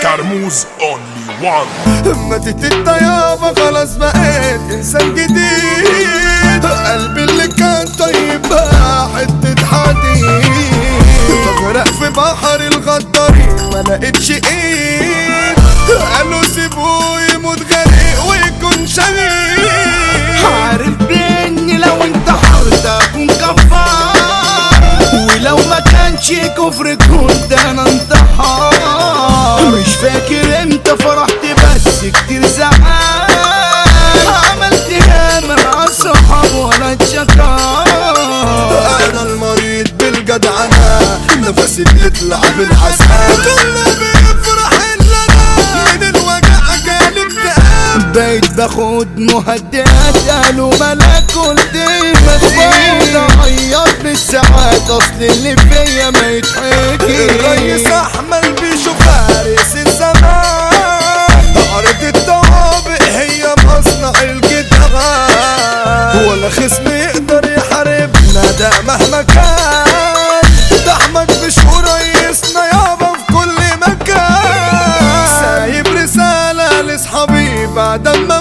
كرموز اونلي وان ماتت الطيابة خلاص بقيت انسان جديد قلبي اللي كان طيب بقى حتة حديد بغرق في بحر الغدارين ما لقيتش ايد قالوا سيبوه يموت غريق ويكون شهيد عارف باني لو انت حرت اكون كفار ولو ما كانش كفر كنت انا انتحار مش فاكر امتى فرحت بس كتير زعل عملت ياما مع الصحاب ولا اتشكر انا المريض بالجدعنة نفسي بيطلع بالحسن كله بيفرح الا انا من الوجع جالي اكتئاب بقيت باخد مهدئات قالوا ملاك قلت مسؤول عيط بالساعات اصل اللي فيا ما يتحكي الريس احمد بيشوف فارس الزمان ارض الطوابق هي مصنع الجدعان ولا خصم يقدر يحاربنا ده مهما كان ده احمد مشهور ريسنا يابا في كل مكان سايب رسالة لاصحابي بعد ما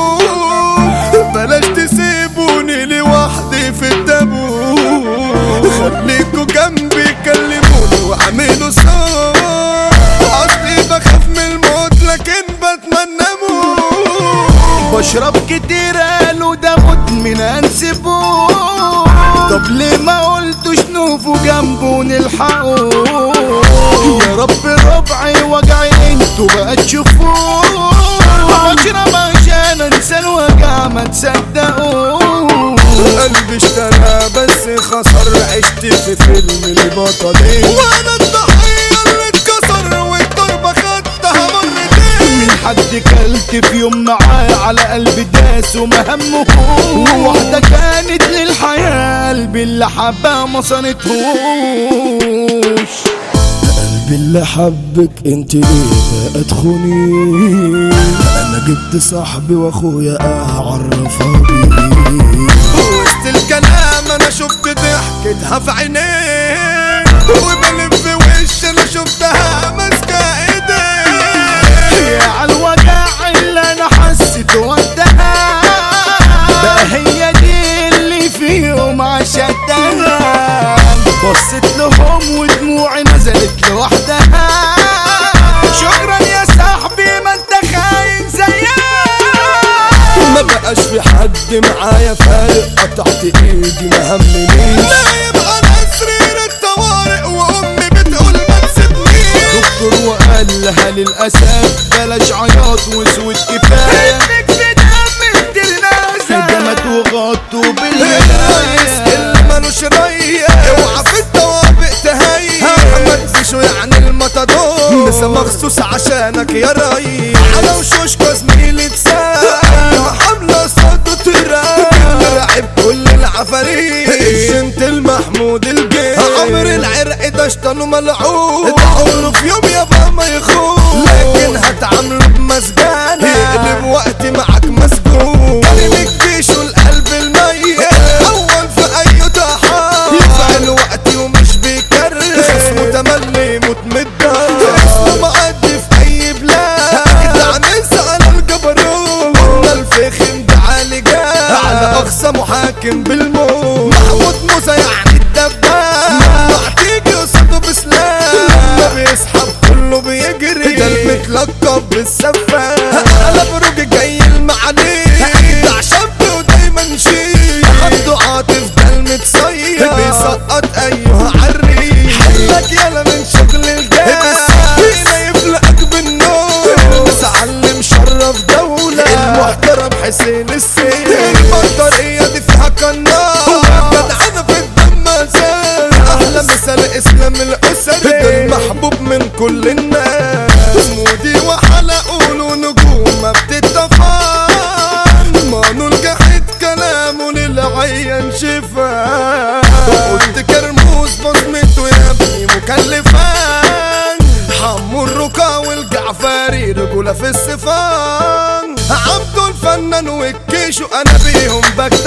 اموت بلاش تسيبوني لوحدي في التابوت خليكوا جنبي كلموني واعملوا صوت اصلي بخاف من الموت لكن بتمنى اموت بشرب كتير قالوا ده مدمن انسبوه طب ليه ما قلتوش نوفوا جنبه نلحقوه يا رب ربعي وجعي انتوا بقى تشوفوه اشرب عشان انسى الوجع ما تصدقوه قلبي اشترى بس خسر عشت في فيلم البطلين وانا الضحية اللي اتكسر والضربة خدتها مرتين من حد كلت في يوم معاه على قلبي داس وما همه واحدة كانت للحياة قلبي اللي حبها ما صنتهوش قلبي اللي حبك انت ليه بقى تخوني انا جبت صاحبي واخويا اعرفها بيه وسط الكلام انا شفت ضحكتها في عينيه وبلف وش انا شفتها ماسكه ايديه يا عالوجع اللي انا حسيت وقتها بقى هي دي اللي فيهم عشتها بصيت لهم ودموعي نزلت لوحدها شكرا يا صاحبي ما انت خاين زيها ما بقاش في حد معايا فارق قطعت ايدي ما همنيش لا يبقى انا سرير الطوارئ وامي بتقول ما تسيبنيش دكتور وقال لها للاسف بلاش عياط واسود كفايه دمت وغطوا الرئيس بالهدايه اللي مالوش ريا اوعى في الطوابق تهيا احمد فيشو يعني المطادور لسه مخصوص عشانك يا ريس على وشوشكوا زميلي تساق حملة صد تراب رعب كل العفاريت الجنت المحمود الجيل عمر العرق ده شطان وملعوب ده عمره في يوم يابا ما يخون لكن هتعامله بمسجانة يقلب وقت معاك مسجون كريم الجيش والقلب الميت اول في اي ضحى يفعل وقتي ومش بيكرر خصمه تملي موت متدار اسمه مقدي في اي بلاد دعم على الجبروت قلنا الفخم ده عالي جاد على اقصى محاكم بالموت محمود موسى يعني الدباب لما تيجي قصاده بسلام لما بيسحب كله بيجري ده المتلقب بالسفاح على بروج جاي المعالي ده شاب ودايما شيء عنده عاطف ده المتصير بيسقط ايها عري حلك يالا من شغل الجاي هنا يفلقك بالنور المتعلم شرف دولة المحترم حسين السيد البطارية دي فيها قناة جدعانة في الدم زاد احلى مثال اسلام الاسد ده المحبوب من كل الناس مودي وحلقه له نجوم ما بتتفان مانو الجحيد كلامه للعين شفاء قلت كرموز بصمته يا ابني مكلفان حمو الركا والجعفري رجولة في السفان عبده الفنان والكيشو انا بيهم بك